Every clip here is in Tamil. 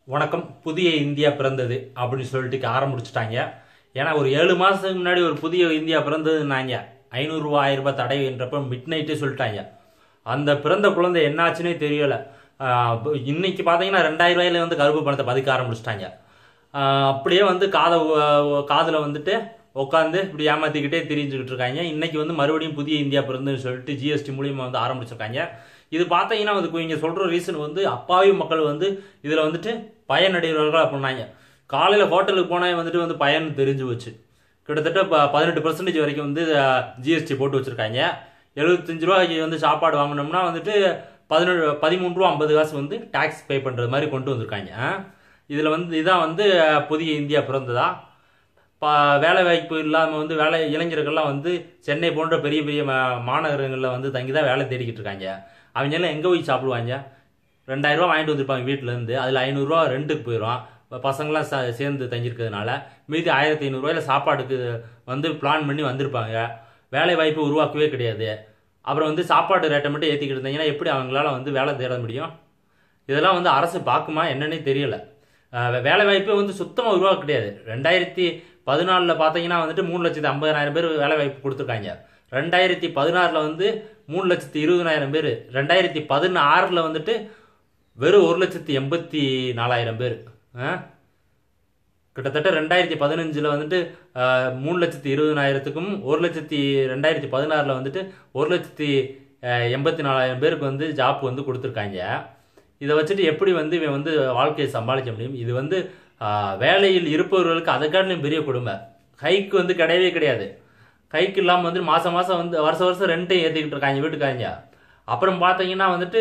வணக்கம் புதிய இந்தியா பிறந்தது அப்படின்னு சொல்லிட்டு ஆரம்பிச்சுட்டாங்க ஏன்னா ஒரு ஏழு மாதத்துக்கு முன்னாடி ஒரு புதிய இந்தியா பிறந்ததுன்னாங்க ஐநூறுரூவா ஆயிரம் ரூபாய் தடை என்றப்ப மிட் நைட்டே சொல்லிட்டாங்க அந்த பிறந்த குழந்தை என்னாச்சுன்னே தெரியல ஆஹ் இப்ப இன்னைக்கு பார்த்தீங்கன்னா ரெண்டாயிரம் ரூபாயில வந்து கருப்பு பணத்தை பதுக்க ஆரம்பிச்சிட்டாங்க அப்படியே வந்து காதை காதில் வந்துட்டு உட்காந்து இப்படி ஏமாத்திக்கிட்டே திரிஞ்சுக்கிட்டு இருக்காங்க இன்னைக்கு வந்து மறுபடியும் புதிய இந்தியா பிறந்துன்னு சொல்லிட்டு ஜிஎஸ்டி மூலியமா வந்து ஆரம்பிச்சிருக்காங்க இது பார்த்தீங்கன்னா வந்து இங்கே சொல்கிற ரீசன் வந்து அப்பாவி மக்கள் வந்து இதில் வந்துட்டு பயனடைகிறவர்கள் அப்படின்னாங்க காலையில் ஹோட்டலுக்கு போனால் வந்துட்டு வந்து பயன் தெரிஞ்சு போச்சு கிட்டத்தட்ட இப்போ பதினெட்டு பர்சன்டேஜ் வரைக்கும் வந்து ஜிஎஸ்டி போட்டு வச்சுருக்காங்க எழுபத்தஞ்சு ரூபாய்க்கு வந்து சாப்பாடு வாங்கினோம்னா வந்துட்டு பதினேழு பதிமூணு ரூபா ஐம்பது காசு வந்து டேக்ஸ் பே பண்ணுறது மாதிரி கொண்டு வந்திருக்காங்க இதில் வந்து இதான் வந்து புதிய இந்தியா பிறந்ததா பா வேலை வாய்ப்பு இல்லாமல் வந்து வேலை இளைஞர்கள்லாம் வந்து சென்னை போன்ற பெரிய பெரிய மா- மாநகரங்களில் வந்து தங்கி தான் வேலை தேடிக்கிட்டு இருக்காங்க அவங்க எல்லாம் எங்கே போய் சாப்பிடுவாங்க ரெண்டாயிரம் ரூபா வாங்கிட்டு வந்திருப்பாங்க வீட்டிலேருந்து அதில் ஐநூறுரூவா ரெண்டுக்கு போயிடும் பசங்களாம் ச சேர்ந்து தங்கியிருக்கிறதுனால மீதி ஆயிரத்தி ஐநூறுரூவாயில் சாப்பாடுக்கு வந்து பிளான் பண்ணி வந்திருப்பாங்க வேலை வாய்ப்பு உருவாக்கவே கிடையாது அப்புறம் வந்து சாப்பாடு ரேட்டை மட்டும் ஏற்றிக்கிட்டு இருந்தீங்கன்னா எப்படி அவங்களால வந்து வேலை தேட முடியும் இதெல்லாம் வந்து அரசு பார்க்குமா என்னன்னே தெரியல அஹ் வேலை வாய்ப்பே வந்து சுத்தமாக உருவாக்க கிடையாது ரெண்டாயிரத்தி பதினாலில் பார்த்தீங்கன்னா வந்துட்டு மூணு லட்சத்தி ஐம்பதாயிரம் பேர் வேலை வாய்ப்பு கொடுத்துருக்காங்க ரெண்டாயிரத்தி பதினாறில் வந்து மூணு லட்சத்தி இருபதாயிரம் பேர் ரெண்டாயிரத்தி பதினாறில் வந்துட்டு வெறும் ஒரு லட்சத்தி எண்பத்தி நாலாயிரம் பேர் ஆ? கிட்டத்தட்ட ரெண்டாயிரத்தி பதினஞ்சில் வந்துட்டு அஹ், மூணு லட்சத்தி இருபதாயிரத்துக்கும் ஒரு லட்சத்தி ரெண்டாயிரத்தி பதினாறில் வந்துட்டு ஒரு லட்சத்தி அஹ், எண்பத்தி நாலாயிரம் பேருக்கு வந்து ஜாப் வந்து கொடுத்துருக்காங்க இதை வச்சுட்டு எப்படி வந்து இவன் வந்து வாழ்க்கையை சமாளிக்க முடியும் இது வந்து அஹ், வேலையில் இருப்பவர்களுக்கு அதை காட்டிலும் பெரிய கொடுமை கைக்கு வந்து கிடையவே கிடையாது கைக்கு இல்லாமல் வந்து மாதம் மாதம் வந்து வருஷம் வருஷம் ரெண்ட்டையும் ஏற்றிக்கிட்டு இருக்காங்க வீட்டுக்காரங்க அப்புறம் பார்த்தீங்கன்னா வந்துட்டு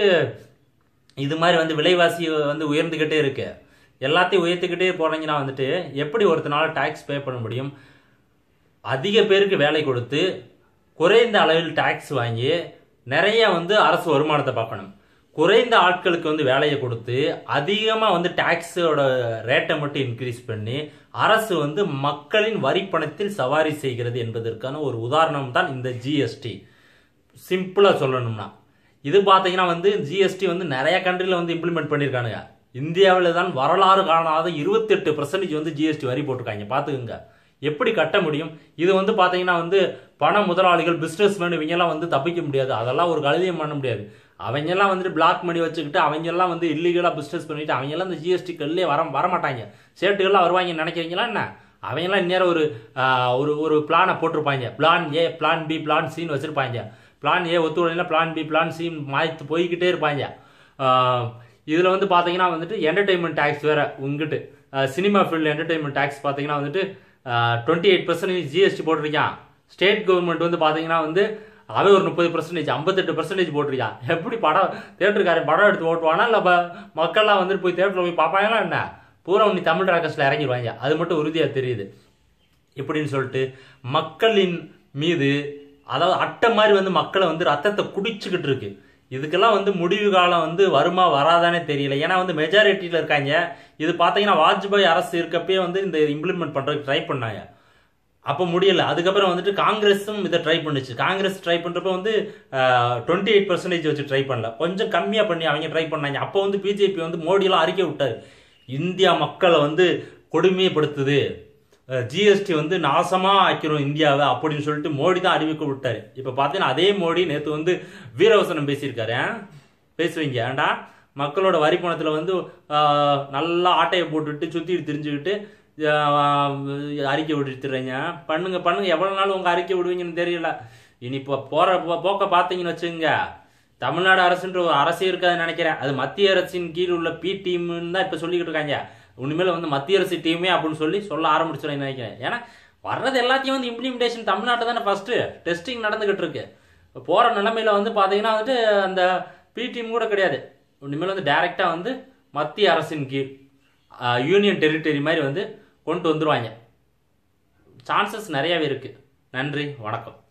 இது மாதிரி வந்து விலைவாசி வந்து உயர்ந்துக்கிட்டே இருக்கு எல்லாத்தையும் உயர்த்திக்கிட்டே போனீங்கன்னா வந்துட்டு எப்படி ஒருத்தனால டாக்ஸ் பே பண்ண முடியும் அதிக பேருக்கு வேலை கொடுத்து குறைந்த அளவில் டாக்ஸ் வாங்கி நிறைய வந்து அரசு வருமானத்தை பார்க்கணும் குறைந்த ஆட்களுக்கு வந்து வேலையை கொடுத்து அதிகமாக வந்து டாக்ஸோட ரேட்டை மட்டும் இன்க்ரீஸ் பண்ணி அரசு வந்து மக்களின் வரி பணத்தில் சவாரி செய்கிறது என்பதற்கான ஒரு உதாரணம் தான் இந்த ஜிஎஸ்டி சிம்பிளாக சொல்லணும்னா இது பார்த்தீங்கன்னா வந்து ஜிஎஸ்டி வந்து நிறைய கண்ட்ரியில் வந்து இம்ப்ளிமெண்ட் பண்ணியிருக்கானுங்க இந்தியாவில் தான் வரலாறு காணாத இருபத்தெட்டு பர்சன்டேஜ் வந்து ஜிஎஸ்டி வரி போட்டிருக்காங்க பார்த்துக்குங்க எப்படி கட்ட முடியும் இது வந்து பார்த்தீங்கன்னா வந்து பண முதலாளிகள் பிஸ்னஸ் மேன் இவங்கெல்லாம் வந்து தப்பிக்க முடியாது அதெல்லாம் ஒரு கழுதியம் பண்ண முடியாது அவங்கெல்லாம் வந்துட்டு பிளாக் மணி வச்சுக்கிட்டு அவங்கெல்லாம் வந்து இல்லீகலாக பிஸ்னஸ் பண்ணிட்டு அவங்கெல்லாம் இந்த ஜிஎஸ்டி கல்லே வர வரமாட்டாங்க சேட்டுகள்லாம் வருவாங்கன்னு நினைக்கிறீங்களா என்ன அவங்கெல்லாம் இந்நேரம் ஒரு ஆஹ், ஒரு ஒரு பிளானை போட்டிருப்பாங்க plan A plan B plan சின்னு வச்சிருப்பாங்க பிளான் ஏ ஒத்துழையில பிளான் பி பிளான் சி மாய்த்து போய்கிட்டே இருப்பாங்க இதில் வந்து பார்த்தீங்கன்னா வந்துட்டு என்டர்டைன்மெண்ட் டேக்ஸ் வேற உங்ககிட்ட சினிமா ஃபீல்டு என்டர்டைன்மெண்ட் டேக்ஸ் பார்த்தீங்கன்னா வந்துட்டு டுவெண்ட்டி எயிட் பர்சன்டேஜ் ஜிஎஸ்டி போட்டிருக்கான் ஸ்டேட் கவர்மெண்ட் வந்து பார்த்தீங்கன்னா வந்து அவன் ஒரு முப்பது பர்சன்டேஜ் ஐம்பத்தெட்டு பர்சன்டேஜ் போட்டிருக்கான் எப்படி படம் தேட்டருக்காரன் படம் எடுத்து ஓட்டுவானா இல்லை மக்கள்லாம் வந்துட்டு போய் தேட்டரில் போய் பார்ப்பாங்களா என்ன பூரா நீ தமிழ் ராக்கஸில் இறங்கிடுவாங்க அது மட்டும் உறுதியாக தெரியுது இப்படின்னு சொல்லிட்டு மக்களின் மீது அதாவது அட்டை மாதிரி வந்து மக்களை வந்து ரத்தத்தை குடிச்சுக்கிட்டு இருக்கு இதுக்கெல்லாம் வந்து முடிவு காலம் வந்து வருமா வராதானே தெரியல ஏன்னா வந்து மெஜாரிட்டியில் இருக்காங்க இது பார்த்தீங்கன்னா வாஜ்பாய் அரசு இருக்கப்பயே வந்து இந்த இம்ப்ளிமெண்ட் பண்ணுறதுக்கு ட்ரை பண்ணாங்க அப்போ முடியல அதுக்கப்புறம் வந்துட்டு காங்கிரஸும் இதை ட்ரை பண்ணுச்சு காங்கிரஸ் ட்ரை பண்ணுறப்ப வந்து டுவெண்ட்டி எயிட் பர்சன்டேஜ் வச்சு ட்ரை பண்ணல கொஞ்சம் கம்மியாக பண்ணி அவங்க ட்ரை பண்ணாங்க அப்போ வந்து பிஜேபி வந்து மோடியெல்லாம் அறிக்கை விட்டாரு இந்தியா மக்களை வந்து கொடுமைப்படுத்துது ஜிஎஸ்டி வந்து நாசமாக ஆக்கிறோம் இந்தியாவை அப்படின்னு சொல்லிட்டு மோடி தான் அறிவிக்க விட்டாரு இப்போ பார்த்தீங்கன்னா அதே மோடி நேற்று வந்து வீரவசனம் பேசியிருக்காரு ஆ? பேசுவீங்க ஏன்டா மக்களோட வரி பணத்தில் வந்து ஆஹ், நல்லா ஆட்டையை போட்டுட்டு சுற்றிட்டு திரிஞ்சுக்கிட்டு ஆஹ், அறிக்கை விட்டுறீங்க பண்ணுங்க பண்ணுங்க எவ்வளோ நாள் உங்கள் அறிக்கை விடுவீங்கன்னு தெரியல இனி இப்போ போகிற போக்க பார்த்தீங்கன்னு வச்சுங்க தமிழ்நாடு அரசுன்ற ஒரு அரசே இருக்காதுன்னு நினைக்கிறேன் அது மத்திய அரசின் கீழ் உள்ள பி டீம்னு தான் இப்போ சொல்லிக்கிட்டு இருக்காங்க உண்மையில வந்து மத்திய அரசு டீமே அப்படின்னு சொல்லி சொல்ல ஆரம்பிச்சிடும் நினைக்கிறேன் ஏன்னா வர்றது எல்லாத்தையும் வந்து இம்ப்ளிமெண்டேஷன் தமிழ்நாட்டில் தானே ஃபர்ஸ்ட் டெஸ்டிங் நடந்துகிட்டு இருக்கு போகிற நிலைமையில வந்து பார்த்தீங்கன்னா வந்துட்டு அந்த பி டீம் கூட கிடையாது இனிமேல் வந்து டைரெக்டாக வந்து மத்திய அரசின் கீழ் யூனியன் டெரிட்டரி மாதிரி வந்து கொண்டு வந்துருவாங்க சான்சஸ் நிறையவே இருக்கு நன்றி வணக்கம்